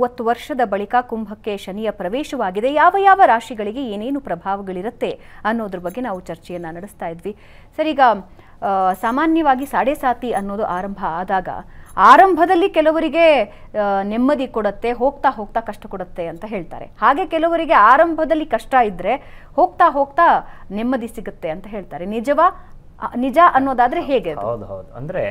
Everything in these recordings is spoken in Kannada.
ಮೂವತ್ತು ವರ್ಷದ ಬಳಿಕ ಕುಂಭಕ್ಕೆ ಶನಿಯ ಪ್ರವೇಶವಾಗಿದೆ ಯಾವ ಯಾವ ರಾಶಿಗಳಿಗೆ ಏನೇನು ಪ್ರಭಾವಗಳಿರುತ್ತೆ ಅನ್ನೋದ್ರ ಬಗ್ಗೆ ನಾವು ಚರ್ಚೆಯನ್ನ ನಡೆಸ್ತಾ ಇದ್ವಿ ಸರ್ ಈಗ ಆ, ಸಾಮಾನ್ಯವಾಗಿ ಸಾಡೆ ಸಾತಿ ಅನ್ನೋದು ಆರಂಭ ಆದಾಗ ಆರಂಭದಲ್ಲಿ ಕೆಲವರಿಗೆ ಆ, ನೆಮ್ಮದಿ ಕೊಡುತ್ತೆ ಹೋಗ್ತಾ ಹೋಗ್ತಾ ಕಷ್ಟ ಕೊಡುತ್ತೆ ಅಂತ ಹೇಳ್ತಾರೆ ಹಾಗೆ ಕೆಲವರಿಗೆ ಆರಂಭದಲ್ಲಿ ಕಷ್ಟ ಇದ್ರೆ ಹೋಗ್ತಾ ಹೋಗ್ತಾ ನೆಮ್ಮದಿ ಸಿಗುತ್ತೆ ಅಂತ ಹೇಳ್ತಾರೆ ನಿಜವಾ ಆ, ನಿಜ ಅನ್ನೋದಾದ್ರೆ ಹೇಗೆ ಅದು? ಹೌದು ಹೌದು ಅಂದರೆ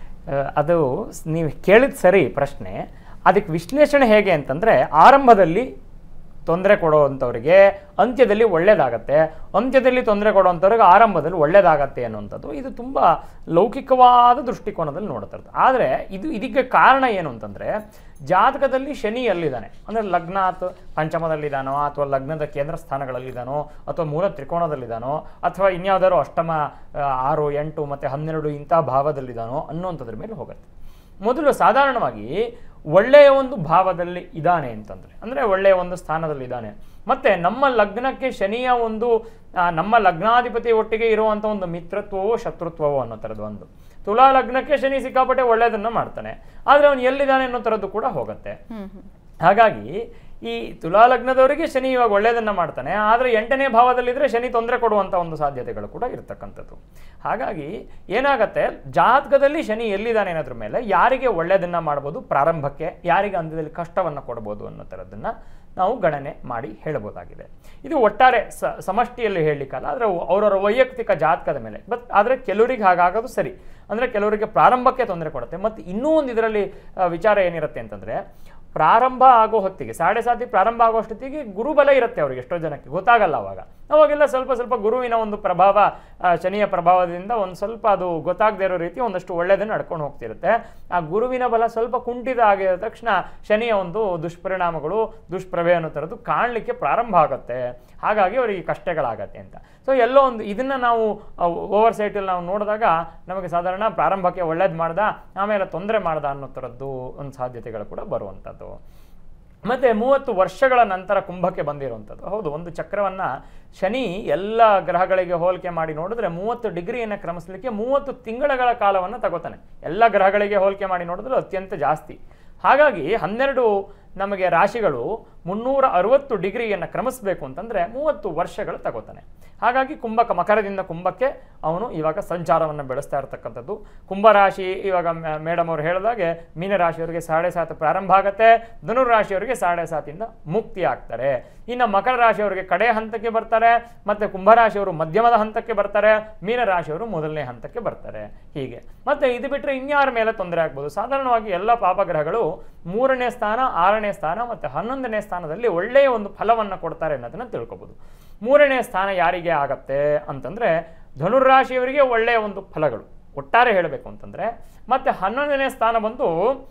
ಅದು ಸ್- ನೀವು ಕೇಳಿದ ಸರಿ ಪ್ರಶ್ನೆ ಅದಕ್ಕೆ ವಿಶ್ಲೇಷಣೆ ಹೇಗೆ ಅಂತಂದರೆ ಆರಂಭದಲ್ಲಿ ತೊಂದರೆ ಕೊಡುವಂಥವ್ರಿಗೆ ಅಂತ್ಯದಲ್ಲಿ ಒಳ್ಳೇದಾಗತ್ತೆ ಅಂತ್ಯದಲ್ಲಿ ತೊಂದರೆ ಕೊಡುವಂಥವ್ರಿಗೆ ಆರಂಭದಲ್ಲಿ ಒಳ್ಳೇದಾಗತ್ತೆ ಅನ್ನುವಂಥದ್ದು ಇದು ತುಂಬ ಲೌಕಿಕವಾದ ದೃಷ್ಟಿಕೋನದಲ್ಲಿ ನೋಡ್ತಾ ಇರ್ತದೆ ಆದರೆ ಇದು ಇದಕ್ಕೆ ಕಾರಣ ಏನು ಅಂತಂದರೆ ಜಾತಕದಲ್ಲಿ ಶನಿ ಎಲ್ಲಿದ್ದಾನೆ ಅಂದರೆ ಲಗ್ನ ಅಥವಾ ಪಂಚಮದಲ್ಲಿದ್ದಾನೋ ಅಥವಾ ಲಗ್ನದ ಕೇಂದ್ರ ಸ್ಥಾನಗಳಲ್ಲಿದ್ದಾನೋ ಅಥವಾ ಮೂಲ ತ್ರಿಕೋಣದಲ್ಲಿದ್ದಾನೋ ಅಥವಾ ಇನ್ಯಾವುದಾದ್ರು ಅಷ್ಟಮ ಆ, ಆರು ಎಂಟು ಮತ್ತು ಹನ್ನೆರಡು ಇಂಥ ಭಾವದಲ್ಲಿದ್ದಾನೋ ಅನ್ನುವಂಥದ್ರ ಮೇಲೆ ಹೋಗುತ್ತೆ ಮೊದಲು ಸಾಧಾರಣವಾಗಿ ಒಳ್ಳೆಯ ಒಂದು ಭಾವದಲ್ಲಿ ಇದ್ದಾನೆ ಅಂತಂದರೆ ಅಂದರೆ ಒಳ್ಳೆಯ ಒಂದು ಸ್ಥಾನದಲ್ಲಿ ಇದ್ದಾನೆ ಮತ್ತು ನಮ್ಮ ಲಗ್ನಕ್ಕೆ ಶನಿಯ ಒಂದು ಆ, ನಮ್ಮ ಲಗ್ನಾಧಿಪತಿ ಒಟ್ಟಿಗೆ ಇರುವಂಥ ಒಂದು ಮಿತ್ರತ್ವವೋ ಶತ್ರುತ್ವವೋ ಅನ್ನೋ ಥರದ್ದು ಒಂದು ತುಲಾ ಲಗ್ನಕ್ಕೆ ಶನಿ ಸಿಕ್ಕಾಪಟ್ಟೆ ಒಳ್ಳೆಯದನ್ನು ಮಾಡ್ತಾನೆ ಆದರೆ ಅವನು ಎಲ್ಲಿದ್ದಾನೆ ಅನ್ನೋ ಥರದ್ದು ಕೂಡ ಹೋಗುತ್ತೆ ಹ್ಮ್ ಹ್ಮ್ ಹಾಗಾಗಿ ಈ ತುಲಾ ಲಗ್ನದವರಿಗೆ ಶನಿ ಇವಾಗ ಒಳ್ಳೆಯದನ್ನ ಮಾಡ್ತಾನೆ ಆದರೆ ಎಂಟನೇ ಭಾವದಲ್ಲಿದ್ದರೆ ಶನಿ ತೊಂದರೆ ಕೊಡುವಂಥ ಒಂದು ಸಾಧ್ಯತೆಗಳು ಕೂಡ ಇರ್ತಕ್ಕಂಥದ್ದು ಹಾಗಾಗಿ ಏನಾಗತ್ತೆ ಜಾತಕದಲ್ಲಿ ಶನಿ ಎಲ್ಲಿದ್ದಾನೆ ಅನ್ನೋದ್ರ ಮೇಲೆ ಯಾರಿಗೆ ಒಳ್ಳೆಯದನ್ನ ಮಾಡ್ಬೋದು ಪ್ರಾರಂಭಕ್ಕೆ ಯಾರಿಗೆ ಅಂತ್ಯದಲ್ಲಿ ಕಷ್ಟವನ್ನು ಕೊಡ್ಬೋದು ಅನ್ನೋ ಥರದ್ದನ್ನು ನಾವು ಗಣನೆ ಮಾಡಿ ಹೇಳಬಹುದಾಗಿದೆ ಇದು ಒಟ್ಟಾರೆ ಸ ಸಮಷ್ಟಿಯಲ್ಲಿ ಹೇಳಲಿಕ್ಕಲ್ಲ ಆದರೆ ಅವರವರ ವೈಯಕ್ತಿಕ ಜಾತಕದ ಮೇಲೆ ಬಟ್ ಆದರೆ ಕೆಲವರಿಗೆ ಹಾಗಾಗೋದು ಸರಿ ಅಂದರೆ ಕೆಲವರಿಗೆ ಪ್ರಾರಂಭಕ್ಕೆ ತೊಂದರೆ ಕೊಡುತ್ತೆ ಮತ್ತು ಇನ್ನೂ ಒಂದು ಇದರಲ್ಲಿ ಆ, ವಿಚಾರ ಏನಿರುತ್ತೆ ಅಂತಂದರೆ ಪ್ರಾರಂಭ ಆಗೋ ಹೊತ್ತಿಗೆ ಸಾಡೆ ಸಾತಿ ಪ್ರಾರಂಭ ಆಗೋ ಅಷ್ಟೊತ್ತಿಗೆ ಗುರುಬಲ ಇರುತ್ತೆ ಅವ್ರಿಗೆ ಎಷ್ಟೋ ಜನಕ್ಕೆ ಗೊತ್ತಾಗಲ್ಲ ಅವಾಗ ಅವಾಗೆಲ್ಲ ಸ್ವಲ್ಪ ಸ್ವಲ್ಪ ಗುರುವಿನ ಒಂದು ಪ್ರಭಾವ ಆ, ಶನಿಯ ಪ್ರಭಾವದಿಂದ ಒಂದು ಸ್ವಲ್ಪ ಅದು ಗೊತ್ತಾಗದೇ ಇರೋ ರೀತಿ ಒಂದಷ್ಟು ಒಳ್ಳೆಯದನ್ನು ನಡ್ಕೊಂಡು ಹೋಗ್ತಿರುತ್ತೆ ಆ ಗುರುವಿನ ಬಲ ಸ್ವಲ್ಪ ಕುಂಠಿತ ಆಗಿದ ತಕ್ಷಣ ಶನಿಯ ಒಂದು ದುಷ್ಪರಿಣಾಮಗಳು ದುಷ್ಪ್ರಭೆ ಅನ್ನೋ ಥರದ್ದು ಕಾಣಲಿಕ್ಕೆ ಪ್ರಾರಂಭ ಆಗುತ್ತೆ ಹಾಗಾಗಿ ಅವರಿಗೆ ಕಷ್ಟಗಳಾಗತ್ತೆ ಅಂತ ಸೊ ಎಲ್ಲೋ ಒಂದು ಇದನ್ನು ನಾವು ಓವರ್ ಸೈಟಲ್ಲಿ ನಾವು ನೋಡಿದಾಗ ನಮಗೆ ಸಾಧಾರಣ ಪ್ರಾರಂಭಕ್ಕೆ ಒಳ್ಳೇದು ಮಾಡ್ದ ಆಮೇಲೆ ತೊಂದರೆ ಮಾಡ್ದ ಅನ್ನೋ ಥರದ್ದು ಒಂದು ಸಾಧ್ಯತೆಗಳು ಕೂಡ ಬರುವಂಥದ್ದು ಮತ್ತು ಮೂವತ್ತು ವರ್ಷಗಳ ನಂತರ ಕುಂಭಕ್ಕೆ ಬಂದಿರುವಂಥದ್ದು ಹೌದು ಒಂದು ಚಕ್ರವನ್ನು ಶನಿ ಎಲ್ಲ ಗ್ರಹಗಳಿಗೆ ಹೋಲಿಕೆ ಮಾಡಿ ನೋಡಿದ್ರೆ ಮೂವತ್ತು ಡಿಗ್ರಿಯನ್ನು ಕ್ರಮಿಸಲಿಕ್ಕೆ ಮೂವತ್ತು ತಿಂಗಳುಗಳ ಕಾಲವನ್ನು ತಗೋತಾನೆ ಎಲ್ಲ ಗ್ರಹಗಳಿಗೆ ಹೋಲಿಕೆ ಮಾಡಿ ನೋಡಿದ್ರೆ ಅತ್ಯಂತ ಜಾಸ್ತಿ ಹಾಗಾಗಿ ಹನ್ನೆರಡು ನಮಗೆ ರಾಶಿಗಳು ಮುನ್ನೂರ ಅರವತ್ತು ಡಿಗ್ರಿಯನ್ನು ಕ್ರಮಿಸಬೇಕು ಅಂತಂದರೆ ಮೂವತ್ತು ವರ್ಷಗಳು ತಗೋತಾನೆ ಹಾಗಾಗಿ ಕುಂಭಕ ಮಕರದಿಂದ ಕುಂಭಕ್ಕೆ ಅವನು ಇವಾಗ ಸಂಚಾರವನ್ನು ಬೆಳೆಸ್ತಾ ಇರತಕ್ಕಂಥದ್ದು ಕುಂಭರಾಶಿ ಇವಾಗ ಮೇಡಮ್ ಅವರು ಹೇಳಿದಾಗೆ ಮೀನರಾಶಿಯವರಿಗೆ ಸಾಡೆ ಸಾತ್ ಪ್ರಾರಂಭ ಆಗುತ್ತೆ ಧನುರಾಶಿಯವರಿಗೆ ಸಾಡೆ ಸಾತಿಂದ ಮುಕ್ತಿ ಆಗ್ತಾರೆ ಇನ್ನು ಮಕರ ರಾಶಿಯವರಿಗೆ ಕಡೆ ಹಂತಕ್ಕೆ ಬರ್ತಾರೆ ಮತ್ತು ಕುಂಭರಾಶಿಯವರು ಮಧ್ಯಮದ ಹಂತಕ್ಕೆ ಬರ್ತಾರೆ ಮೀನರಾಶಿಯವರು ಮೊದಲನೇ ಹಂತಕ್ಕೆ ಬರ್ತಾರೆ ಹೀಗೆ ಮತ್ತು ಇದು ಬಿಟ್ಟರೆ ಇನ್ಯಾರ ಮೇಲೆ ತೊಂದರೆ ಆಗ್ಬೋದು ಸಾಧಾರಣವಾಗಿ ಎಲ್ಲ ಪಾಪಗ್ರಹಗಳು ಮೂರನೇ ಸ್ಥಾನ ಆರನೇ ಸ್ಥಾನ ಮತ್ತು ಹನ್ನೊಂದನೇ ಸ್ಥಾನದಲ್ಲಿ ಒಳ್ಳೆಯ ಒಂದು ಫಲವನ್ನು ಕೊಡ್ತಾರೆ ಅನ್ನೋದನ್ನು ತಿಳ್ಕೊಬೋದು ಮೂರನೇ ಸ್ಥಾನ ಯಾರಿಗೆ ಆಗತ್ತೆ ಅಂತಂದರೆ ಧನುರಾಶಿಯವರಿಗೆ ಒಳ್ಳೆಯ ಒಂದು ಫಲಗಳು ಒಟ್ಟಾರೆ ಹೇಳಬೇಕು ಅಂತಂದರೆ ಮತ್ತು ಹನ್ನೊಂದನೇ ಸ್ಥಾನ ಬಂದು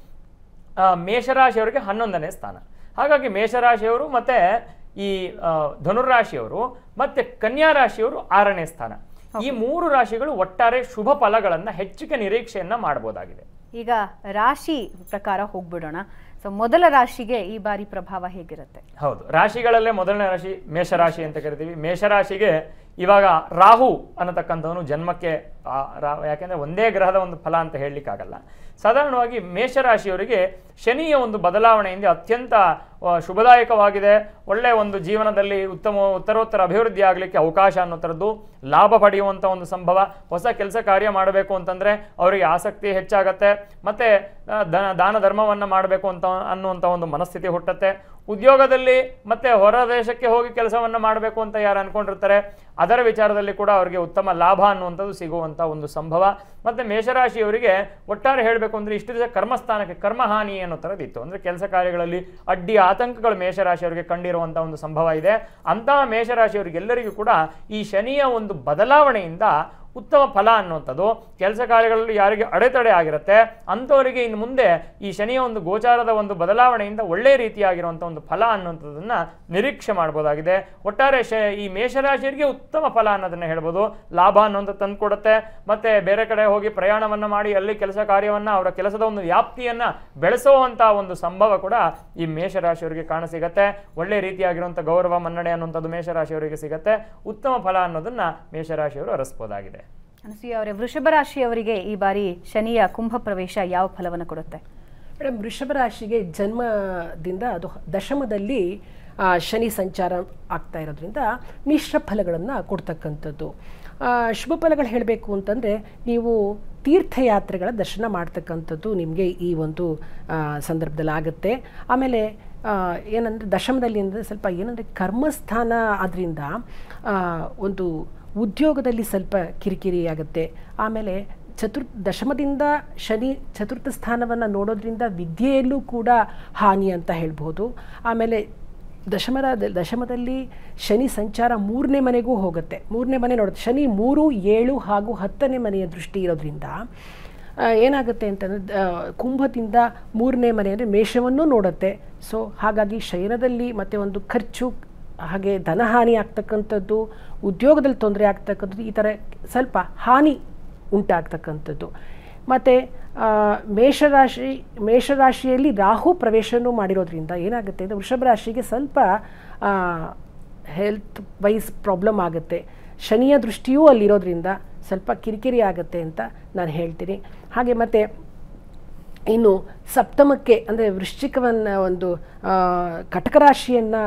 ಆ, ಮೇಷರಾಶಿಯವರಿಗೆ ಹನ್ನೊಂದನೇ ಸ್ಥಾನ ಹಾಗಾಗಿ ಮೇಷರಾಶಿಯವರು ಮತ್ತು ಈ ಆ, ಧನುರಾಶಿಯವರು ಮತ್ತು ಕನ್ಯಾ ರಾಶಿಯವರು ಆರನೇ ಸ್ಥಾನ ಈ ಮೂರು ರಾಶಿಗಳು ಒಟ್ಟಾರೆ ಶುಭ ಫಲಗಳನ್ನು ಹೆಚ್ಚಿಗೆ ನಿರೀಕ್ಷೆಯನ್ನ ಮಾಡಬಹುದಾಗಿದೆ ಈಗ ರಾಶಿ ಪ್ರಕಾರ ಹೋಗ್ಬಿಡೋಣ ಸೊ ಮೊದಲ ರಾಶಿಗೆ ಈ ಬಾರಿ ಪ್ರಭಾವ ಹೇಗಿರುತ್ತೆ ಹೌದು ರಾಶಿಗಳಲ್ಲೇ ಮೊದಲನೇ ರಾಶಿ ಮೇಷರಾಶಿ ಅಂತ ಕರಿತೀವಿ ಮೇಷರಾಶಿಗೆ ಇವಾಗ ರಾಹು ಅನ್ನತಕ್ಕಂಥವನು ಜನ್ಮಕ್ಕೆ ಆ ರಾ- ಯಾಕೆಂದ್ರೆ ಒಂದೇ ಗ್ರಹದ ಒಂದು ಫಲ ಅಂತ ಹೇಳಲಿಕ್ಕಾಗಲ್ಲ ಸಾಧಾರಣವಾಗಿ ಮೇಷರಾಶಿಯವರಿಗೆ ಶನಿಯ ಒಂದು ಬದಲಾವಣೆಯಿಂದ ಅತ್ಯಂತ ಆ, ಶುಭದಾಯಕವಾಗಿದೆ ಒಳ್ಳೆಯ ಒಂದು ಜೀವನದಲ್ಲಿ ಉತ್ತಮ ಉತ್ತರೋತ್ತರ ಅಭಿವೃದ್ಧಿ ಆಗಲಿಕ್ಕೆ ಅವಕಾಶ ಅನ್ನೋ ಥರದ್ದು ಲಾಭ ಪಡೆಯುವಂಥ ಒಂದು ಸಂಭವ ಹೊಸ ಕೆಲಸ ಕಾರ್ಯ ಮಾಡಬೇಕು ಅಂತಂದರೆ ಅವರಿಗೆ ಆಸಕ್ತಿ ಹೆಚ್ಚಾಗತ್ತೆ ಮತ್ತು ದನ ದಾನ ಧರ್ಮವನ್ನು ಮಾಡಬೇಕು ಅಂತ ಅನ್ನುವಂಥ ಒಂದು ಮನಸ್ಥಿತಿ ಹುಟ್ಟುತ್ತೆ ಉದ್ಯೋಗದಲ್ಲಿ ಮತ್ತೆ ಹೊರ ದೇಶಕ್ಕೆ ಹೋಗಿ ಕೆಲಸವನ್ನು ಮಾಡಬೇಕು ಅಂತ ಯಾರು ಅನ್ಕೊಂಡಿರ್ತಾರೆ ಅದರ ವಿಚಾರದಲ್ಲಿ ಕೂಡ ಅವರಿಗೆ ಉತ್ತಮ ಲಾಭ ಅನ್ನುವಂಥದ್ದು ಸಿಗುವಂಥ ಒಂದು ಸಂಭವ ಮತ್ತು ಮೇಷರಾಶಿಯವರಿಗೆ ಒಟ್ಟಾರೆ ಹೇಳಬೇಕು ಅಂದರೆ ಇಷ್ಟು ದಿವಸ ಕರ್ಮಸ್ಥಾನಕ್ಕೆ ಕರ್ಮಹಾನಿ ಅನ್ನೋ ಥರದ್ದು ಅಂದರೆ ಕೆಲಸ ಕಾರ್ಯಗಳಲ್ಲಿ ಅಡ್ಡಿ ಆತಂಕಗಳು ಮೇಷರಾಶಿಯವರಿಗೆ ಕಂಡಿರುವಂಥ ಒಂದು ಸಂಭವ ಇದೆ ಅಂತಹ ಮೇಷರಾಶಿಯವರಿಗೆಲ್ಲರಿಗೂ ಕೂಡ ಈ ಶನಿಯ ಒಂದು ಬದಲಾವಣೆಯಿಂದ ಉತ್ತಮ ಫಲ ಅನ್ನುವಂಥದ್ದು ಕೆಲಸ ಕಾರ್ಯಗಳಲ್ಲಿ ಯಾರಿಗೆ ಅಡೆತಡೆ ಆಗಿರುತ್ತೆ ಅಂಥವರಿಗೆ ಇನ್ನು ಮುಂದೆ ಈ ಶನಿಯ ಒಂದು ಗೋಚಾರದ ಒಂದು ಬದಲಾವಣೆಯಿಂದ ಒಳ್ಳೆಯ ರೀತಿಯಾಗಿರುವಂಥ ಒಂದು ಫಲ ಅನ್ನುವಂಥದ್ದನ್ನು ನಿರೀಕ್ಷೆ ಮಾಡ್ಬೋದಾಗಿದೆ ಒಟ್ಟಾರೆ ಶ ಈ ಮೇಷರಾಶಿಯರಿಗೆ ಉತ್ತಮ ಫಲ ಅನ್ನೋದನ್ನು ಹೇಳ್ಬೋದು ಲಾಭ ಅನ್ನೋದು ತಂದು ಕೊಡುತ್ತೆ ಮತ್ತು ಬೇರೆ ಕಡೆ ಹೋಗಿ ಪ್ರಯಾಣವನ್ನು ಮಾಡಿ ಅಲ್ಲಿ ಕೆಲಸ ಕಾರ್ಯವನ್ನು ಅವರ ಕೆಲಸದ ಒಂದು ವ್ಯಾಪ್ತಿಯನ್ನು ಬೆಳೆಸುವಂಥ ಒಂದು ಸಂಭವ ಕೂಡ ಈ ಮೇಷರಾಶಿಯವರಿಗೆ ಕಾಣಸಿಗತ್ತೆ ಒಳ್ಳೆಯ ರೀತಿಯಾಗಿರುವಂಥ ಗೌರವ ಮನ್ನಣೆ ಅನ್ನುವಂಥದ್ದು ಮೇಷರಾಶಿಯವರಿಗೆ ಸಿಗತ್ತೆ ಉತ್ತಮ ಫಲ ಅನ್ನೋದನ್ನು ಮೇಷರಾಶಿಯವರು ಅರಸ್ಬೋದಾಗಿದೆ ಅನಸೂಯ ಅವರೇ ವೃಷಭ ರಾಶಿಯವರಿಗೆ ಈ ಬಾರಿ ಶನಿಯ ಕುಂಭ ಪ್ರವೇಶ ಯಾವ ಫಲವನ್ನು ಕೊಡುತ್ತೆ ಮೇಡಮ್ ವೃಷಭ ರಾಶಿಗೆ ಜನ್ಮದಿಂದ ಅದು ದಶಮದಲ್ಲಿ ಆ, ಶನಿ ಸಂಚಾರ ಆಗ್ತಾ ಇರೋದ್ರಿಂದ ಮಿಶ್ರ ಫಲಗಳನ್ನು ಕೊಡ್ತಕ್ಕಂಥದ್ದು ಆ, ಶುಭ ಫಲಗಳು ಹೇಳಬೇಕು ಅಂತಂದರೆ ನೀವು ತೀರ್ಥಯಾತ್ರೆಗಳ ದರ್ಶನ ಮಾಡ್ತಕ್ಕಂಥದ್ದು ನಿಮಗೆ ಈ ಒಂದು ಆ, ಸಂದರ್ಭದಲ್ಲಿ ಆಗುತ್ತೆ ಆಮೇಲೆ ಏನಂದರೆ ದಶಮದಲ್ಲಿ ಅಂದರೆ ಸ್ವಲ್ಪ ಏನಂದರೆ ಕರ್ಮಸ್ಥಾನ ಆದ್ದರಿಂದ ಆ, ಒಂದು ಉದ್ಯೋಗದಲ್ಲಿ ಸ್ವಲ್ಪ ಕಿರಿಕಿರಿ ಆಗುತ್ತೆ ಆಮೇಲೆ ಚತುರ್ ದಶಮದಿಂದ ಶನಿ ಚತುರ್ಥ ಸ್ಥಾನವನ್ನು ನೋಡೋದ್ರಿಂದ ವಿದ್ಯೆಯಲ್ಲೂ ಕೂಡ ಹಾನಿ ಅಂತ ಹೇಳ್ಬೋದು ಆಮೇಲೆ ದಶಮದ ದಶಮದಲ್ಲಿ ಶನಿ ಸಂಚಾರ ಮೂರನೇ ಮನೆಗೂ ಹೋಗುತ್ತೆ ಮೂರನೇ ಮನೆ ನೋಡುತ್ತೆ ಶನಿ ಮೂರು ಏಳು ಹಾಗೂ ಹತ್ತನೇ ಮನೆಯ ದೃಷ್ಟಿ ಇರೋದ್ರಿಂದ ಆ, ಏನಾಗುತ್ತೆ ಅಂತಂದರೆ ದ- ಕುಂಭದಿಂದ ಮೂರನೇ ಮನೆ ಅಂದರೆ ಮೇಷವನ್ನು ನೋಡುತ್ತೆ ಸೊ ಹಾಗಾಗಿ ಶಯನದಲ್ಲಿ ಮತ್ತು ಒಂದು ಖರ್ಚು ಹಾಗೆ ಧನಹಾನಿ ಆಗ್ತಕ್ಕಂಥದ್ದು ಉದ್ಯೋಗದಲ್ಲಿ ತೊಂದರೆ ಆಗ್ತಕ್ಕಂಥದ್ದು ಈ ಥರ ಸ್ವಲ್ಪ ಹಾನಿ ಉಂಟಾಗ್ತಕ್ಕಂಥದ್ದು ಮತ್ತು ಮೇಷರಾಶಿ ಮೇಷರಾಶಿಯಲ್ಲಿ ರಾಹು ಪ್ರವೇಶನೂ ಮಾಡಿರೋದ್ರಿಂದ ಏನಾಗುತ್ತೆ ಅಂದರೆ ವೃಷಭ ರಾಶಿಗೆ ಸ್ವಲ್ಪ ಹೆಲ್ತ್ ವೈಸ್ ಪ್ರಾಬ್ಲಮ್ ಆಗುತ್ತೆ ಶನಿಯ ದೃಷ್ಟಿಯೂ ಅಲ್ಲಿರೋದ್ರಿಂದ ಸ್ವಲ್ಪ ಕಿರಿಕಿರಿ ಆಗುತ್ತೆ ಅಂತ ನಾನು ಹೇಳ್ತೀನಿ ಹಾಗೆ ಮತ್ತು ಇನ್ನು ಸಪ್ತಮಕ್ಕೆ ಅಂದರೆ ವೃಶ್ಚಿಕವನ್ನು ಒಂದು ಆ, ಕಟಕ ರಾಶಿಯನ್ನು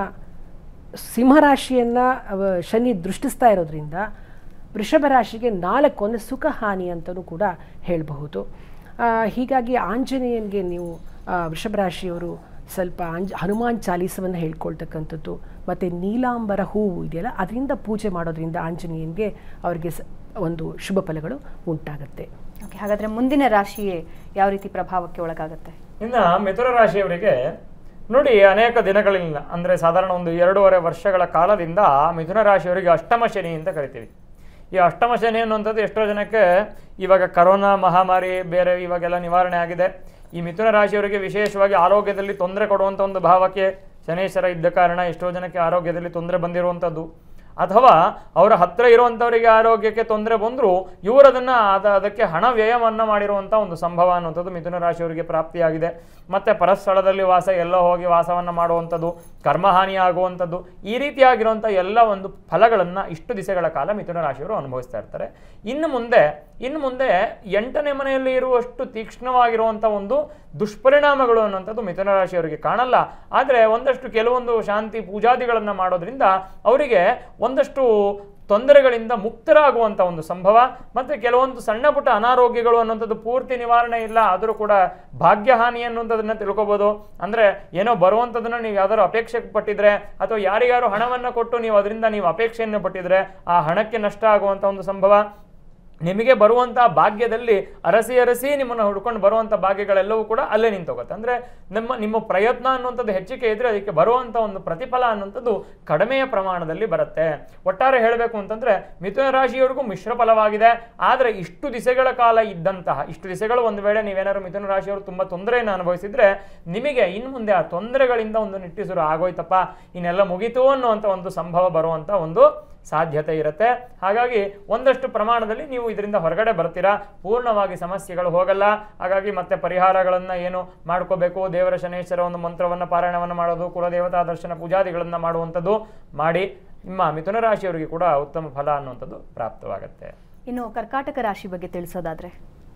ಸಿಂಹರಾಶಿಯನ್ನು ಶನಿ ದೃಷ್ಟಿಸ್ತಾ ಇರೋದ್ರಿಂದ ವೃಷಭ ರಾಶಿಗೆ ನಾಲ್ಕು ಅಂದರೆ ಸುಖ ಹಾನಿ ಅಂತಲೂ ಕೂಡ ಹೇಳಬಹುದು ಆ, ಹೀಗಾಗಿ ಆಂಜನೇಯನಿಗೆ ನೀವು ಆ, ವೃಷಭ ರಾಶಿಯವರು ಸ್ವಲ್ಪ ಆಂಜ ಹನುಮಾನ್ ಚಾಲೀಸವನ್ನು ಹೇಳ್ಕೊಳ್ತಕ್ಕಂಥದ್ದು ಮತ್ತು ನೀಲಾಂಬರ ಹೂವು ಇದೆಯಲ್ಲ ಅದರಿಂದ ಪೂಜೆ ಮಾಡೋದ್ರಿಂದ ಆಂಜನೇಯನಿಗೆ ಅವರಿಗೆ ಸ ಒಂದು ಶುಭ ಫಲಗಳು ಉಂಟಾಗುತ್ತೆ ಓಕೆ ಹಾಗಾದ್ರೆ ಮುಂದಿನ ರಾಶಿಯೇ ಯಾವ ರೀತಿ ಪ್ರಭಾವಕ್ಕೆ ಒಳಗಾಗುತ್ತೆ ಇನ್ನು ಮಿಥುನ ರಾಶಿಯವರಿಗೆ ನೋಡಿ ಅನೇಕ ದಿನಗಳಿಂದ ಅಂದರೆ ಸಾಧಾರಣ ಒಂದು ಎರಡೂವರೆ ವರ್ಷಗಳ ಕಾಲದಿಂದ ಮಿಥುನ ರಾಶಿಯವರಿಗೆ ಅಷ್ಟಮ ಶನಿ ಅಂತ ಕರಿತೀವಿ ಈ ಅಷ್ಟಮ ಶನಿ ಅನ್ನುವಂಥದ್ದು ಎಷ್ಟೋ ಜನಕ್ಕೆ ಇವಾಗ ಕರೋನಾ ಮಹಾಮಾರಿ ಬೇರೆ ಇವಾಗೆಲ್ಲ ನಿವಾರಣೆ ಆಗಿದೆ ಈ ಮಿಥುನ ರಾಶಿಯವರಿಗೆ ವಿಶೇಷವಾಗಿ ಆರೋಗ್ಯದಲ್ಲಿ ತೊಂದರೆ ಕೊಡುವಂಥ ಒಂದು ಭಾವಕ್ಕೆ ಶನೇಶ್ವರ ಇದ್ದ ಕಾರಣ ಎಷ್ಟೋ ಜನಕ್ಕೆ ಆರೋಗ್ಯದಲ್ಲಿ ತೊಂದರೆ ಬಂದಿರುವಂಥದ್ದು ಅಥವಾ ಅವರ ಹತ್ರ ಇರುವಂಥವರಿಗೆ ಆರೋಗ್ಯಕ್ಕೆ ತೊಂದರೆ ಬಂದರೂ ಇವರದನ್ನು ಅದ ಅದಕ್ಕೆ ಹಣ ವ್ಯಯವನ್ನು ಮಾಡಿರುವಂಥ ಒಂದು ಸಂಭವ ಅನ್ನುವಂಥದ್ದು ಮಿಥುನ ರಾಶಿಯವರಿಗೆ ಪ್ರಾಪ್ತಿಯಾಗಿದೆ ಮತ್ತು ಪರಸ್ಥಳದಲ್ಲಿ ವಾಸ ಎಲ್ಲೋ ಹೋಗಿ ವಾಸವನ್ನು ಮಾಡುವಂಥದ್ದು ಕರ್ಮಹಾನಿ ಆಗುವಂಥದ್ದು ಈ ರೀತಿಯಾಗಿರುವಂಥ ಎಲ್ಲ ಒಂದು ಫಲಗಳನ್ನು ಇಷ್ಟು ದಿಸೆಗಳ ಕಾಲ ಮಿಥುನ ರಾಶಿಯವರು ಅನುಭವಿಸ್ತಾ ಇರ್ತಾರೆ ಇನ್ನು ಮುಂದೆ ಇನ್ನು ಮುಂದೆ ಎಂಟನೇ ಮನೆಯಲ್ಲಿ ಇರುವಷ್ಟು ತೀಕ್ಷ್ಣವಾಗಿರುವಂಥ ಒಂದು ದುಷ್ಪರಿಣಾಮಗಳು ಅನ್ನುವಂಥದ್ದು ಮಿಥುನ ರಾಶಿಯವರಿಗೆ ಕಾಣಲ್ಲ ಆದರೆ ಒಂದಷ್ಟು ಕೆಲವೊಂದು ಶಾಂತಿ ಪೂಜಾದಿಗಳನ್ನು ಮಾಡೋದ್ರಿಂದ ಅವರಿಗೆ ಒಂದಷ್ಟು ತೊಂದರೆಗಳಿಂದ ಮುಕ್ತರಾಗುವಂಥ ಒಂದು ಸಂಭವ ಮತ್ತು ಕೆಲವೊಂದು ಸಣ್ಣ ಪುಟ್ಟ ಅನಾರೋಗ್ಯಗಳು ಅನ್ನುವಂಥದ್ದು ಪೂರ್ತಿ ನಿವಾರಣೆ ಇಲ್ಲ ಆದರೂ ಕೂಡ ಭಾಗ್ಯಹಾನಿ ಅನ್ನುವಂಥದ್ದನ್ನು ತಿಳ್ಕೊಬೋದು ಅಂದರೆ ಏನೋ ಬರುವಂಥದ್ದನ್ನು ನೀವು ಯಾವ್ದಾದ್ರು ಅಪೇಕ್ಷೆ ಪಟ್ಟಿದ್ರೆ ಅಥವಾ ಯಾರಿಗಾರು ಹಣವನ್ನು ಕೊಟ್ಟು ನೀವು ಅದರಿಂದ ನೀವು ಅಪೇಕ್ಷೆಯನ್ನು ಪಟ್ಟಿದ್ರೆ ಆ ಹಣಕ್ಕೆ ನಷ್ಟ ಆಗುವಂಥ ಒಂದು ಸಂಭವ ನಿಮಗೆ ಬರುವಂಥ ಭಾಗ್ಯದಲ್ಲಿ ಅರಸಿ ಅರಸಿ ನಿಮ್ಮನ್ನು ಹುಡ್ಕೊಂಡು ಬರುವಂಥ ಭಾಗ್ಯಗಳೆಲ್ಲವೂ ಕೂಡ ಅಲ್ಲೇ ನಿಂತೋಗುತ್ತೆ ಅಂದರೆ ನಿಮ್ಮ ನಿಮ್ಮ ಪ್ರಯತ್ನ ಅನ್ನುವಂಥದ್ದು ಹೆಚ್ಚಿಗೆ ಇದ್ದರೆ ಅದಕ್ಕೆ ಬರುವಂಥ ಒಂದು ಪ್ರತಿಫಲ ಅನ್ನುವಂಥದ್ದು ಕಡಿಮೆಯ ಪ್ರಮಾಣದಲ್ಲಿ ಬರುತ್ತೆ ಒಟ್ಟಾರೆ ಹೇಳಬೇಕು ಅಂತಂದರೆ ಮಿಥುನ ರಾಶಿಯವರಿಗೂ ಮಿಶ್ರ ಫಲವಾಗಿದೆ ಆದರೆ ಇಷ್ಟು ದಿಸೆಗಳ ಕಾಲ ಇದ್ದಂತಹ ಇಷ್ಟು ದಿಸೆಗಳು ಒಂದು ವೇಳೆ ನೀವೇನಾದ್ರು ಮಿಥುನ ರಾಶಿಯವರು ತುಂಬ ತೊಂದರೆಯನ್ನು ಅನುಭವಿಸಿದ್ರೆ ನಿಮಗೆ ಇನ್ನು ಮುಂದೆ ಆ ತೊಂದರೆಗಳಿಂದ ಒಂದು ನಿಟ್ಟಿಸುರು ಆಗೋಯ್ತಪ್ಪ ಇನ್ನೆಲ್ಲ ಮುಗೀತು ಅನ್ನುವಂಥ ಒಂದು ಸಂಭವ ಬರುವಂಥ ಒಂದು ಸಾಧ್ಯತೆ ಇರುತ್ತೆ ಹಾಗಾಗಿ ಒಂದಷ್ಟು ಪ್ರಮಾಣದಲ್ಲಿ ನೀವು ಇದರಿಂದ ಹೊರಗಡೆ ಬರ್ತೀರಾ ಪೂರ್ಣವಾಗಿ ಸಮಸ್ಯೆಗಳು ಹೋಗಲ್ಲ ಹಾಗಾಗಿ ಮತ್ತೆ ಪರಿಹಾರಗಳನ್ನು ಏನು ಮಾಡ್ಕೋಬೇಕು ದೇವರ ಶನೇಶ್ವರ ಒಂದು ಮಂತ್ರವನ್ನು ಪಾರಾಯಣವನ್ನು ಮಾಡೋದು ಕುಲದೇವತಾ ದರ್ಶನ ಪೂಜಾದಿಗಳನ್ನು ಮಾಡುವಂಥದ್ದು ಮಾಡಿ ನಿಮ್ಮ ಮಿಥುನ ರಾಶಿಯವರಿಗೆ ಕೂಡ ಉತ್ತಮ ಫಲ ಅನ್ನುವಂಥದ್ದು ಪ್ರಾಪ್ತವಾಗುತ್ತೆ ಇನ್ನು ಕರ್ಕಾಟಕ ರಾಶಿ ಬಗ್ಗೆ ತಿಳಿಸೋದಾದ್ರೆ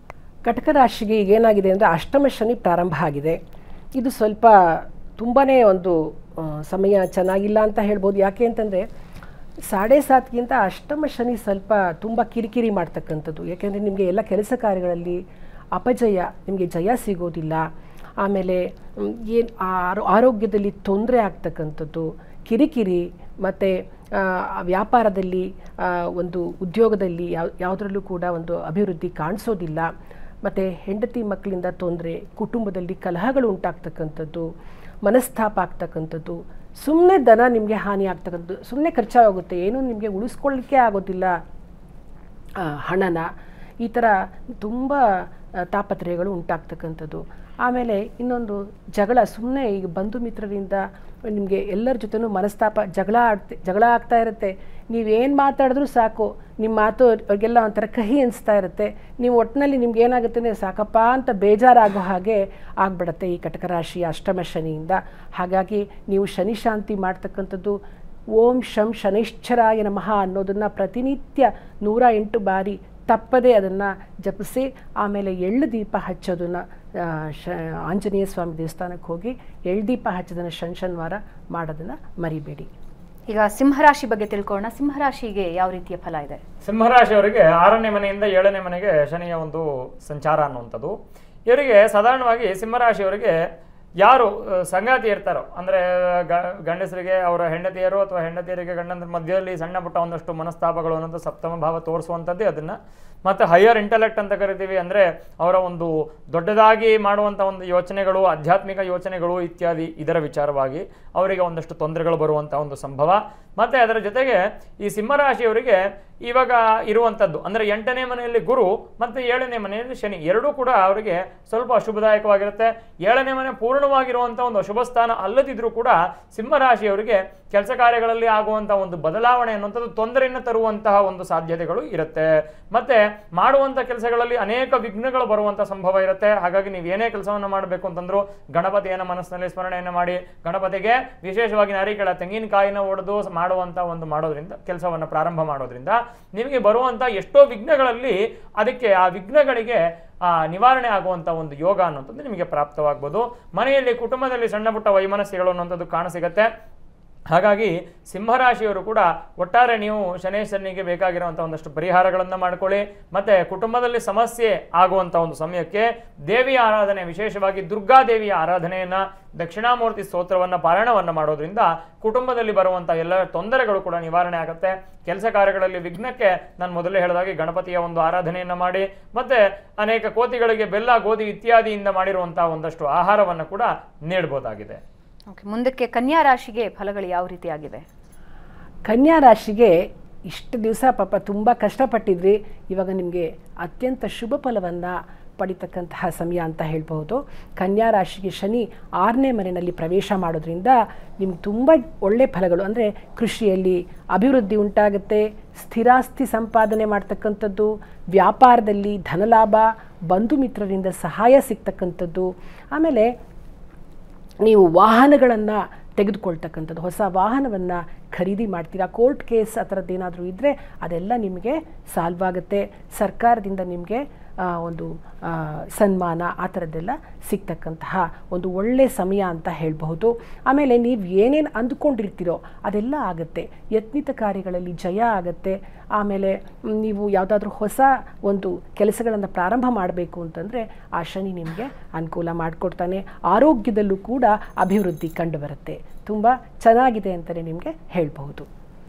ಕಟಕ ರಾಶಿಗೆ ಈಗ ಏನಾಗಿದೆ ಅಂದರೆ ಅಷ್ಟಮ ಶನಿ ಪ್ರಾರಂಭ ಆಗಿದೆ ಇದು ಸ್ವಲ್ಪ ತುಂಬಾ ಒಂದು ಆ, ಸಮಯ ಚೆನ್ನಾಗಿಲ್ಲ ಅಂತ ಹೇಳ್ಬೋದು ಯಾಕೆ ಅಂತಂದರೆ ಸಾಡೆ ಸಾತ್ಗಿಂತ ಅಷ್ಟಮ ಶನಿ ಸ್ವಲ್ಪ ತುಂಬ ಕಿರಿಕಿರಿ ಮಾಡ್ತಕ್ಕಂಥದ್ದು ಯಾಕೆಂದರೆ ನಿಮಗೆ ಎಲ್ಲ ಕೆಲಸ ಕಾರ್ಯಗಳಲ್ಲಿ ಅಪಜಯ ನಿಮಗೆ ಜಯ ಸಿಗೋದಿಲ್ಲ ಆಮೇಲೆ ಏನು ಆರೋ ಆರೋಗ್ಯದಲ್ಲಿ ತೊಂದರೆ ಆಗ್ತಕ್ಕಂಥದ್ದು ಕಿರಿಕಿರಿ ಮತ್ತು ವ್ಯಾಪಾರದಲ್ಲಿ ಆ, ಒಂದು ಉದ್ಯೋಗದಲ್ಲಿ ಯಾವ ಯಾವುದರಲ್ಲೂ ಕೂಡ ಒಂದು ಅಭಿವೃದ್ಧಿ ಕಾಣಿಸೋದಿಲ್ಲ ಮತ್ತು ಹೆಂಡತಿ ಮಕ್ಕಳಿಂದ ತೊಂದರೆ ಕುಟುಂಬದಲ್ಲಿ ಕಲಹಗಳು ಉಂಟಾಗ್ತಕ್ಕಂಥದ್ದು ಮನಸ್ತಾಪ ಆಗ್ತಕ್ಕಂಥದ್ದು ಸುಮ್ಮನೆ ದನ ನಿಮಗೆ ಹಾನಿ ಆಗ್ತಕ್ಕಂಥದ್ದು ಸುಮ್ಮನೆ ಖರ್ಚಾಗುತ್ತೆ ಏನೂ ನಿಮಗೆ ಉಳಿಸ್ಕೊಳ್ಳಿಕ್ಕೆ ಆಗೋದಿಲ್ಲ ಆ, ಹಣನ ಈ ಥರ ತುಂಬ ಆ, ತಾಪತ್ರಯಗಳು ಉಂಟಾಗ್ತಕ್ಕಂಥದ್ದು ಆಮೇಲೆ ಇನ್ನೊಂದು ಜಗಳ ಸುಮ್ಮನೆ ಈಗ ಬಂಧು ಮಿತ್ರರಿಂದ ನಿಮಗೆ ಎಲ್ಲರ ಜೊತೆನೂ ಮನಸ್ತಾಪ ಜಗಳ ಆಡ್ತೆ ಜಗಳ ಆಗ್ತಾ ಇರುತ್ತೆ ನೀವೇನು ಮಾತಾಡಿದ್ರೂ ಸಾಕು ನಿಮ್ಮ ಮಾತು ಅವ್ರಿಗೆಲ್ಲ ಒಂಥರ ಕಹಿ ಅನಿಸ್ತಾ ಇರುತ್ತೆ ನೀವು ಒಟ್ಟಿನಲ್ಲಿ ನಿಮ್ಗೆ ಏನಾಗುತ್ತೆ ಅಂದರೆ ಸಾಕಪ್ಪ ಅಂತ ಬೇಜಾರಾಗೋ ಹಾಗೆ ಆಗ್ಬಿಡತ್ತೆ ಈ ಕಟಕ ರಾಶಿಯ ಅಷ್ಟಮ ಶನಿಯಿಂದ ಹಾಗಾಗಿ ನೀವು ಶನಿ ಶಾಂತಿ ಮಾಡ್ತಕ್ಕಂಥದ್ದು ಓಂ ಶಂ ಶನೈಶ್ಚರಾಯ ನಮಃ ಅನ್ನೋದನ್ನು ಪ್ರತಿನಿತ್ಯ ನೂರ ಎಂಟು ಬಾರಿ ತಪ್ಪದೆ ಅದನ್ನು ಜಪಿಸಿ ಆಮೇಲೆ ಎಳ್ಳು ದೀಪ ಹಚ್ಚೋದನ್ನು ಆ, ಶ ಆಂಜನೇಯ ಸ್ವಾಮಿ ದೇವಸ್ಥಾನಕ್ಕೆ ಹೋಗಿ ಎಳ್ಳು ದೀಪ ಹಚ್ಚೋದನ್ನು ಶನ್ ಶನಿವಾರ ಮಾಡೋದನ್ನು ಮರಿಬೇಡಿ ಈಗ ಸಿಂಹರಾಶಿ ಬಗ್ಗೆ ತಿಳ್ಕೊಳ್ಳೋಣ ಸಿಂಹರಾಶಿಗೆ ಯಾವ ರೀತಿಯ ಫಲ ಇದೆ ಸಿಂಹರಾಶಿಯವರಿಗೆ ಆರನೇ ಮನೆಯಿಂದ ಏಳನೇ ಮನೆಗೆ ಶನಿಯ ಒಂದು ಸಂಚಾರ ಅನ್ನುವಂಥದ್ದು ಇವರಿಗೆ ಸಾಧಾರಣವಾಗಿ ಸಿಂಹರಾಶಿಯವರಿಗೆ ಯಾರು ಆ, ಸಂಗಾತಿ ಇರ್ತಾರೋ ಅಂದರೆ ಗಂಡಸರಿಗೆ ಅವರ ಹೆಂಡತಿಯರು ಅಥವಾ ಹೆಂಡತಿಯರಿಗೆ ಗಂಡಂದ್ರ ಮಧ್ಯದಲ್ಲಿ ಸಣ್ಣ ಪುಟ್ಟ ಒಂದಷ್ಟು ಮನಸ್ತಾಪಗಳು ಅನ್ನೋದು ಸಪ್ತಮ ಭಾವ ತೋರಿಸುವಂಥದ್ದೇ ಅದನ್ನು ಮತ್ತು ಹೈಯರ್ ಇಂಟೆಲೆಕ್ಟ್ ಅಂತ ಕರಿತೀವಿ ಅಂದರೆ ಅವರ ಒಂದು ದೊಡ್ಡದಾಗಿ ಮಾಡುವಂಥ ಒಂದು ಯೋಚನೆಗಳು ಆಧ್ಯಾತ್ಮಿಕ ಯೋಚನೆಗಳು ಇತ್ಯಾದಿ ಇದರ ವಿಚಾರವಾಗಿ ಅವರಿಗೆ ಒಂದಷ್ಟು ತೊಂದರೆಗಳು ಬರುವಂಥ ಒಂದು ಸಂಭವ ಮತ್ತು ಅದರ ಜೊತೆಗೆ ಈ ಸಿಂಹರಾಶಿಯವರಿಗೆ ಇವಾಗ ಇರುವಂಥದ್ದು ಅಂದರೆ ಎಂಟನೇ ಮನೆಯಲ್ಲಿ ಗುರು ಮತ್ತು ಏಳನೇ ಮನೆಯಲ್ಲಿ ಶನಿ ಎರಡೂ ಕೂಡ ಅವರಿಗೆ ಸ್ವಲ್ಪ ಅಶುಭದಾಯಕವಾಗಿರುತ್ತೆ ಏಳನೇ ಮನೆ ಪೂರ್ಣವಾಗಿರುವಂಥ ಒಂದು ಅಶುಭ ಸ್ಥಾನ ಅಲ್ಲದಿದ್ರೂ ಕೂಡ ಸಿಂಹರಾಶಿಯವರಿಗೆ ಕೆಲಸ ಕಾರ್ಯಗಳಲ್ಲಿ ಆಗುವಂಥ ಒಂದು ಬದಲಾವಣೆ ಅನ್ನುವಂಥದ್ದು ತೊಂದರೆಯನ್ನು ತರುವಂತಹ ಒಂದು ಸಾಧ್ಯತೆಗಳು ಇರುತ್ತೆ ಮತ್ತೆ ಮಾಡುವಂಥ ಕೆಲಸಗಳಲ್ಲಿ ಅನೇಕ ವಿಘ್ನಗಳು ಬರುವಂಥ ಸಂಭವ ಇರುತ್ತೆ ಹಾಗಾಗಿ ನೀವು ಏನೇ ಕೆಲಸವನ್ನು ಮಾಡಬೇಕು ಅಂತಂದ್ರು ಗಣಪತಿಯನ್ನು ಮನಸ್ಸಿನಲ್ಲಿ ಸ್ಮರಣೆಯನ್ನು ಮಾಡಿ ಗಣಪತಿಗೆ ವಿಶೇಷವಾಗಿ ನಾರಿಕೆಳ ತೆಂಗಿನಕಾಯಿನ ಒಡೆದು ಮಾಡುವಂಥ ಒಂದು ಮಾಡೋದ್ರಿಂದ ಕೆಲಸವನ್ನು ಪ್ರಾರಂಭ ಮಾಡೋದ್ರಿಂದ ನಿಮಗೆ ಬರುವಂಥ ಎಷ್ಟೋ ವಿಘ್ನಗಳಲ್ಲಿ ಅದಕ್ಕೆ ಆ ವಿಘ್ನಗಳಿಗೆ ಆ ನಿವಾರಣೆ ಆಗುವಂಥ ಒಂದು ಯೋಗ ಅನ್ನುವಂಥದ್ದು ನಿಮಗೆ ಪ್ರಾಪ್ತವಾಗ್ಬೋದು ಮನೆಯಲ್ಲಿ ಕುಟುಂಬದಲ್ಲಿ ಸಣ್ಣ ಪುಟ್ಟ ವೈಮನಸ್ಯಗಳು ಅನ್ನುವಂಥದ್ದು ಕಾಣಸಿಗತ್ತೆ ಹಾಗಾಗಿ ಸಿಂಹರಾಶಿಯವರು ಕೂಡ ಒಟ್ಟಾರೆ ನೀವು ಶನೇಶ್ವರನಿಗೆ ಬೇಕಾಗಿರುವಂಥ ಒಂದಷ್ಟು ಪರಿಹಾರಗಳನ್ನು ಮಾಡ್ಕೊಳ್ಳಿ ಮತ್ತು ಕುಟುಂಬದಲ್ಲಿ ಸಮಸ್ಯೆ ಆಗುವಂಥ ಒಂದು ಸಮಯಕ್ಕೆ ದೇವಿಯ ಆರಾಧನೆ ವಿಶೇಷವಾಗಿ ದುರ್ಗಾದೇವಿಯ ಆರಾಧನೆಯನ್ನು ದಕ್ಷಿಣಾಮೂರ್ತಿ ಸ್ತೋತ್ರವನ್ನು ಪಾರಾಯಣವನ್ನು ಮಾಡೋದ್ರಿಂದ ಕುಟುಂಬದಲ್ಲಿ ಬರುವಂಥ ಎಲ್ಲ ತೊಂದರೆಗಳು ಕೂಡ ನಿವಾರಣೆ ಆಗುತ್ತೆ ಕೆಲಸ ಕಾರ್ಯಗಳಲ್ಲಿ ವಿಘ್ನಕ್ಕೆ ನಾನು ಮೊದಲೇ ಹೇಳಿದಾಗೆ ಗಣಪತಿಯ ಒಂದು ಆರಾಧನೆಯನ್ನು ಮಾಡಿ ಮತ್ತು ಅನೇಕ ಕೋತಿಗಳಿಗೆ ಬೆಲ್ಲ ಗೋಧಿ ಇತ್ಯಾದಿಯಿಂದ ಮಾಡಿರುವಂಥ ಒಂದಷ್ಟು ಆಹಾರವನ್ನು ಕೂಡ ನೀಡ್ಬೋದಾಗಿದೆ ಓಕೆ ಮುಂದಕ್ಕೆ ಕನ್ಯಾ ರಾಶಿಗೆ ಫಲಗಳು ಯಾವ ರೀತಿಯಾಗಿವೆ ಕನ್ಯಾ ರಾಶಿಗೆ ಇಷ್ಟು ದಿವಸ ಪಾಪ ತುಂಬ ಕಷ್ಟಪಟ್ಟಿದ್ರಿ ಇವಾಗ ನಿಮಗೆ ಅತ್ಯಂತ ಶುಭ ಫಲವನ್ನು ಪಡಿತಕ್ಕಂತಹ ಸಮಯ ಅಂತ ಹೇಳ್ಬಹುದು ಕನ್ಯಾ ರಾಶಿಗೆ ಶನಿ ಆರನೇ ಮನೆಯಲ್ಲಿ ಪ್ರವೇಶ ಮಾಡೋದ್ರಿಂದ ನಿಮ್ಗೆ ತುಂಬ ಒಳ್ಳೆ ಫಲಗಳು ಅಂದರೆ ಕೃಷಿಯಲ್ಲಿ ಅಭಿವೃದ್ಧಿ ಉಂಟಾಗುತ್ತೆ ಸ್ಥಿರಾಸ್ತಿ ಸಂಪಾದನೆ ಮಾಡ್ತಕ್ಕಂಥದ್ದು ವ್ಯಾಪಾರದಲ್ಲಿ ಧನಲಾಭ ಬಂಧು ಮಿತ್ರರಿಂದ ಸಹಾಯ ಸಿಗ್ತಕ್ಕಂಥದ್ದು ಆಮೇಲೆ ನೀವು ವಾಹನಗಳನ್ನು ತೆಗೆದುಕೊಳ್ತಕ್ಕಂಥದ್ದು ಹೊಸ ವಾಹನವನ್ನು ಖರೀದಿ ಮಾಡ್ತೀರಾ ಕೋರ್ಟ್ ಕೇಸ್ ಆ ಥರದ್ದು ಏನಾದರೂ ಇದ್ದರೆ ಅದೆಲ್ಲ ನಿಮಗೆ ಸಾಲ್ವ್ ಆಗುತ್ತೆ ಸರ್ಕಾರದಿಂದ ನಿಮಗೆ ಆ, ಒಂದು ಆ, ಸನ್ಮಾನ ಆ ಥರದ್ದೆಲ್ಲ ಸಿಗ್ತಕ್ಕಂತಹ ಒಂದು ಒಳ್ಳೆಯ ಸಮಯ ಅಂತ ಹೇಳಬಹುದು ಆಮೇಲೆ ನೀವು ಏನೇನು ಅಂದುಕೊಂಡಿರ್ತೀರೋ ಅದೆಲ್ಲ ಆಗುತ್ತೆ ಯತ್ನಿತ ಕಾರ್ಯಗಳಲ್ಲಿ ಜಯ ಆಗುತ್ತೆ ಆಮೇಲೆ ಮ್, ನೀವು ಯಾವುದಾದ್ರೂ ಹೊಸ ಒಂದು ಕೆಲಸಗಳನ್ನು ಪ್ರಾರಂಭ ಮಾಡಬೇಕು ಅಂತಂದರೆ ಆ ಶನಿ ನಿಮಗೆ ಅನುಕೂಲ ಮಾಡಿಕೊಡ್ತಾನೆ ಆರೋಗ್ಯದಲ್ಲೂ ಕೂಡ ಅಭಿವೃದ್ಧಿ ಕಂಡುಬರುತ್ತೆ ತುಂಬ ಚೆನ್ನಾಗಿದೆ ಅಂತಲೇ ನಿಮಗೆ ಹೇಳಬಹುದು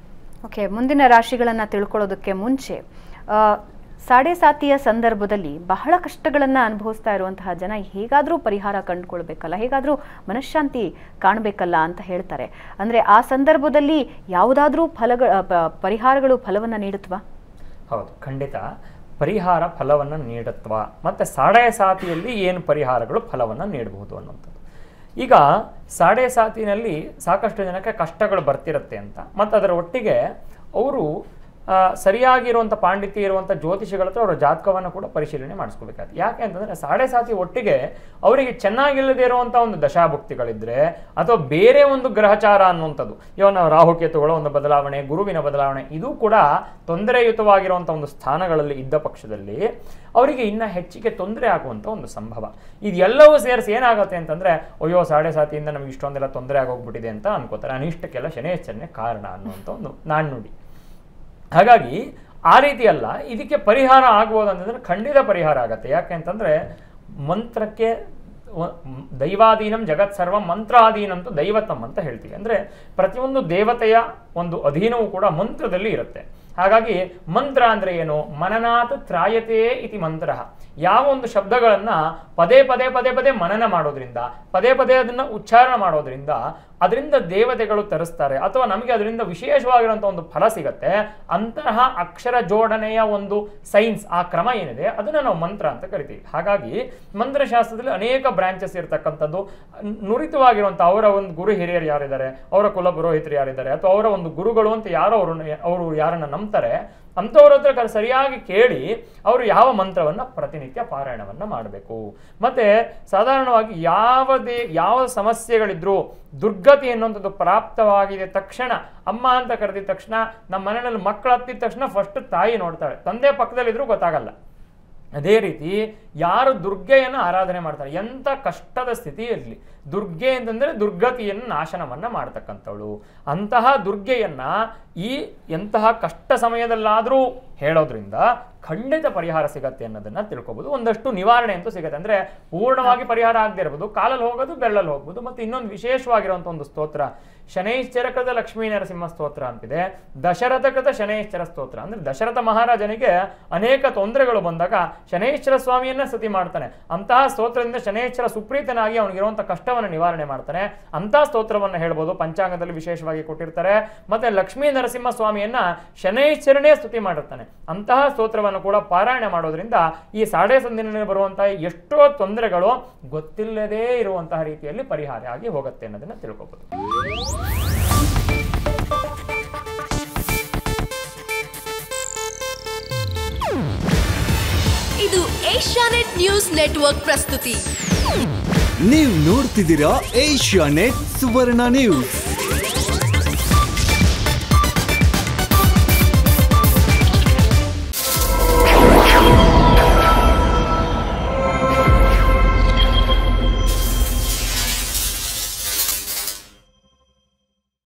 ಓಕೆ ಮುಂದಿನ ರಾಶಿಗಳನ್ನು ತಿಳ್ಕೊಳ್ಳೋದಕ್ಕೆ ಮುಂಚೆ ಆ, ಸಾಡೆ ಸಾತಿಯ ಸಂದರ್ಭದಲ್ಲಿ ಬಹಳ ಕಷ್ಟಗಳನ್ನು ಅನುಭವಿಸ್ತಾ ಇರುವಂತಹ ಜನ ಹೇಗಾದರೂ ಪರಿಹಾರ ಕಂಡುಕೊಳ್ಬೇಕಲ್ಲ ಹೇಗಾದರೂ ಮನಃಶಾಂತಿ ಕಾಣಬೇಕಲ್ಲ ಅಂತ ಹೇಳ್ತಾರೆ ಅಂದರೆ ಆ ಸಂದರ್ಭದಲ್ಲಿ ಯಾವುದಾದ್ರೂ ಫಲಗಳ ಪ- ಪರಿಹಾರಗಳು ಫಲವನ್ನು ನೀಡುತ್ತವಾ ಹೌದು ಖಂಡಿತ ಪರಿಹಾರ ಫಲವನ್ನು ನೀಡತ್ವ ಮತ್ತು ಸಾಡೆ ಸಾತಿಯಲ್ಲಿ ಏನು ಪರಿಹಾರಗಳು ಫಲವನ್ನು ನೀಡಬಹುದು ಅನ್ನುವಂಥದ್ದು ಈಗ ಸಾಡೆ ಸಾತಿನಲ್ಲಿ ಸಾಕಷ್ಟು ಜನಕ್ಕೆ ಕಷ್ಟಗಳು ಬರ್ತಿರುತ್ತೆ ಅಂತ ಮತ್ತು ಅದರ ಒಟ್ಟಿಗೆ ಅವರು ಆ, ಸರಿಯಾಗಿರುವಂಥ ಪಾಂಡಿತ್ಯ ಇರುವಂಥ ಜ್ಯೋತಿಷಿಗಳ ಹತ್ರ ಅವರ ಜಾತಕವನ್ನು ಕೂಡ ಪರಿಶೀಲನೆ ಮಾಡಿಸ್ಕೋಬೇಕಾಗುತ್ತೆ ಯಾಕೆ ಅಂತಂದರೆ ಸಾಡೆ ಸಾತಿ ಒಟ್ಟಿಗೆ ಅವರಿಗೆ ಚೆನ್ನಾಗಿಲ್ಲದೆ ಇರುವಂಥ ಒಂದು ದಶಾಭುಕ್ತಿಗಳಿದ್ರೆ ಅಥವಾ ಬೇರೆ ಒಂದು ಗ್ರಹಚಾರ ಅನ್ನುವಂಥದ್ದು ಇವನ ರಾಹುಕೇತುಗಳ ಒಂದು ಬದಲಾವಣೆ ಗುರುವಿನ ಬದಲಾವಣೆ ಇದು ಕೂಡ ತೊಂದರೆಯುತವಾಗಿರುವಂಥ ಒಂದು ಸ್ಥಾನಗಳಲ್ಲಿ ಇದ್ದ ಪಕ್ಷದಲ್ಲಿ ಅವರಿಗೆ ಇನ್ನ ಹೆಚ್ಚಿಗೆ ತೊಂದರೆ ಆಗುವಂಥ ಒಂದು ಸಂಭವ ಇದೆಲ್ಲವೂ ಸೇರಿಸಿ ಏನಾಗುತ್ತೆ ಅಂತಂದ್ರೆ ಅಯ್ಯೋ ಸಾಡೆ ಸಾತಿಯಿಂದ ನಮ್ಗೆ ಇಷ್ಟೊಂದೆಲ್ಲ ತೊಂದರೆ ಆಗೋಗ್ಬಿಟ್ಟಿದೆ ಅಂತ ಅನ್ಕೋತಾರೆ ಅನಿಷ್ಟಕ್ಕೆಲ್ಲ ಶನೇಶ್ವರನೇ ಕಾರಣ ಅನ್ನುವಂಥ ಒಂದು ನಾಣ್ಣುಡಿ ಹಾಗಾಗಿ ಆ ರೀತಿ ಅಲ್ಲ ಇದಕ್ಕೆ ಪರಿಹಾರ ಆಗ್ಬೋದು ಅಂತಂದ್ರೆ ಖಂಡಿತ ಪರಿಹಾರ ಆಗತ್ತೆ ಯಾಕೆ ಅಂತಂದ್ರೆ ಮಂತ್ರಕ್ಕೆ ವ- ಮ್- ದೈವಾಧೀನಂ ಜಗತ್ ಸರ್ವ ಮಂತ್ರಾಧೀನಂತೂ ದೈವತಂ ಅಂತ ಹೇಳ್ತೀವಿ ಅಂದ್ರೆ ಪ್ರತಿಯೊಂದು ದೇವತೆಯ ಒಂದು ಅಧೀನವೂ ಕೂಡ ಮಂತ್ರದಲ್ಲಿ ಇರುತ್ತೆ ಹಾಗಾಗಿ ಮಂತ್ರ ಅಂದ್ರೆ ಏನು ಮನನಾತ್ ತ್ರಾಯತೆ ಇತಿ ಮಂತ್ರ ಯಾವ ಒಂದು ಶಬ್ದಗಳನ್ನ ಪದೇ ಪದೇ ಪದೇ ಪದೇ ಮನನ ಮಾಡೋದ್ರಿಂದ ಪದೇ ಪದೇ ಅದನ್ನ ಉಚ್ಚಾರ ಮಾಡೋದ್ರಿಂದ ಅದರಿಂದ ದೇವತೆಗಳು ತರಿಸ್ತಾರೆ ಅಥವಾ ನಮಗೆ ಅದರಿಂದ ವಿಶೇಷವಾಗಿರುವಂಥ ಒಂದು ಫಲ ಸಿಗತ್ತೆ ಅಂತಹ ಅಕ್ಷರ ಜೋಡಣೆಯ ಒಂದು ಸೈನ್ಸ್ ಆ ಕ್ರಮ ಏನಿದೆ ಅದನ್ನ ನಾವು ಮಂತ್ರ ಅಂತ ಕರಿತೀವಿ ಹಾಗಾಗಿ ಮಂತ್ರಶಾಸ್ತ್ರದಲ್ಲಿ ಅನೇಕ ಬ್ರಾಂಚಸ್ ಇರತಕ್ಕಂಥದ್ದು ನುರಿತವಾಗಿರುವಂಥ ಅವರ ಒಂದು ಗುರು ಹಿರಿಯರು ಯಾರಿದ್ದಾರೆ ಅವರ ಕುಲ ಪುರೋಹಿತರು ಯಾರಿದ್ದಾರೆ ಅಥವಾ ಅವರ ಒಂದು ಗುರುಗಳು ಅಂತ ಯಾರು ಅವರು ಅವರು ಯಾರನ್ನ ನಂಬ್ತಾರೆ ಅಂಥವ್ರ ಹತ್ರ ಕ- ಸರಿಯಾಗಿ ಕೇಳಿ ಅವರು ಯಾವ ಮಂತ್ರವನ್ನ ಪ್ರತಿನಿತ್ಯ ಪಾರಾಯಣವನ್ನ ಮಾಡಬೇಕು ಮತ್ತೆ ಸಾಧಾರಣವಾಗಿ ಯಾವುದೇ ಯಾವ ಸಮಸ್ಯೆಗಳಿದ್ರು ದುರ್ಗತಿ ಎನ್ನುವಂಥದ್ದು ಪ್ರಾಪ್ತವಾಗಿದೆ ತಕ್ಷಣ ಅಮ್ಮ ಅಂತ ಕರೆದಿದ ತಕ್ಷಣ ನಮ್ಮ ಮನೆಯಲ್ಲಿ ಮಕ್ಕಳು ಹತ್ತಿದ ತಕ್ಷಣ ಫಸ್ಟ್ ತಾಯಿ ನೋಡ್ತಾಳೆ ತಂದೆ ಪಕ್ಕದಲ್ಲಿದ್ರು ಗೊತ್ತಾಗಲ್ಲ ಅದೇ ರೀತಿ ಯಾರು ದುರ್ಗೆಯನ್ನು ಆರಾಧನೆ ಮಾಡ್ತಾರೆ ಎಂಥ ಕಷ್ಟದ ಸ್ಥಿತಿಯಲ್ಲಿ ದುರ್ಗೆ ಅಂತಂದ್ರೆ ದುರ್ಗತಿಯನ್ನು ನಾಶನವನ್ನ ಮಾಡ್ತಕ್ಕಂಥವಳು ಅಂತಹ ದುರ್ಗೆಯನ್ನ ಈ ಎಂತಹ ಕಷ್ಟ ಸಮಯದಲ್ಲಾದರೂ ಹೇಳೋದ್ರಿಂದ ಖಂಡಿತ ಪರಿಹಾರ ಸಿಗತ್ತೆ ಅನ್ನೋದನ್ನ ತಿಳ್ಕೊಬೋದು ಒಂದಷ್ಟು ನಿವಾರಣೆ ಅಂತೂ ಸಿಗತ್ತೆ ಅಂದ್ರೆ ಪೂರ್ಣವಾಗಿ ಪರಿಹಾರ ಆಗದೆ ಇರ್ಬೋದು ಕಾಲಲ್ಲಿ ಹೋಗೋದು ಬೆರಳಲ್ಲಿ ಹೋಗ್ಬೋದು ಮತ್ತೆ ಇನ್ನೊಂದು ವಿಶೇಷವಾಗಿರುವಂಥ ಒಂದು ಸ್ತೋತ್ರ ಶನೈಶ್ಚರಕೃತ ಲಕ್ಷ್ಮೀ ನರಸಿಂಹ ಸ್ತೋತ್ರ ಅಂತಿದೆ ದಶರಥಕೃತ ಶನೈಶ್ಚರ ಸ್ತೋತ್ರ ಅಂದ್ರೆ ದಶರಥ ಮಹಾರಾಜನಿಗೆ ಅನೇಕ ತೊಂದರೆಗಳು ಬಂದಾಗ ಶನೈಶ್ಚರ ಸ್ವಾಮಿಯನ್ನ ಸ್ತುತಿ ಮಾಡ್ತಾನೆ ಅಂತಹ ಸ್ತೋತ್ರದಿಂದ ಶನೈಶ್ಚರ ಸುಪ್ರೀತನಾಗಿ ಅವನಿಗಿರುವಂತಹ ಕಷ್ಟವನ್ನು ನಿವಾರಣೆ ಮಾಡ್ತಾನೆ ಅಂತಹ ಸ್ತೋತ್ರವನ್ನು ಹೇಳ್ಬೋದು ಪಂಚಾಂಗದಲ್ಲಿ ವಿಶೇಷವಾಗಿ ಕೊಟ್ಟಿರ್ತಾರೆ ಮತ್ತೆ ಲಕ್ಷ್ಮೀ ನರಸಿಂಹ ಸ್ವಾಮಿಯನ್ನ ಶನೈಶ್ಚರನೇ ಸ್ತುತಿ ಮಾಡಿರ್ತಾನೆ ಅಂತಹ ಸ್ತೋತ್ರವನ್ನು ಕೂಡ ಪಾರಾಯಣ ಮಾಡೋದ್ರಿಂದ ಈ ಸಾಡೆ ಸಂದಿನಲ್ಲಿ ಬರುವಂತಹ ಎಷ್ಟೋ ತೊಂದರೆಗಳು ಗೊತ್ತಿಲ್ಲದೇ ಇರುವಂತಹ ರೀತಿಯಲ್ಲಿ ಪರಿಹಾರ ಆಗಿ ಹೋಗುತ್ತೆ ಅನ್ನೋದನ್ನ ತಿಳ್ಕೊಬಹುದು ಇದು ಏಷ್ಯಾನೆಟ್ ನ್ಯೂಸ್ ನೆಟ್ವರ್ಕ್ ಪ್ರಸ್ತುತಿ ನೀವು ನೋಡ್ತಿದ್ದೀರಾ ಏಷ್ಯಾ ನೆಟ್ ಸುವರ್ಣ ನ್ಯೂಸ್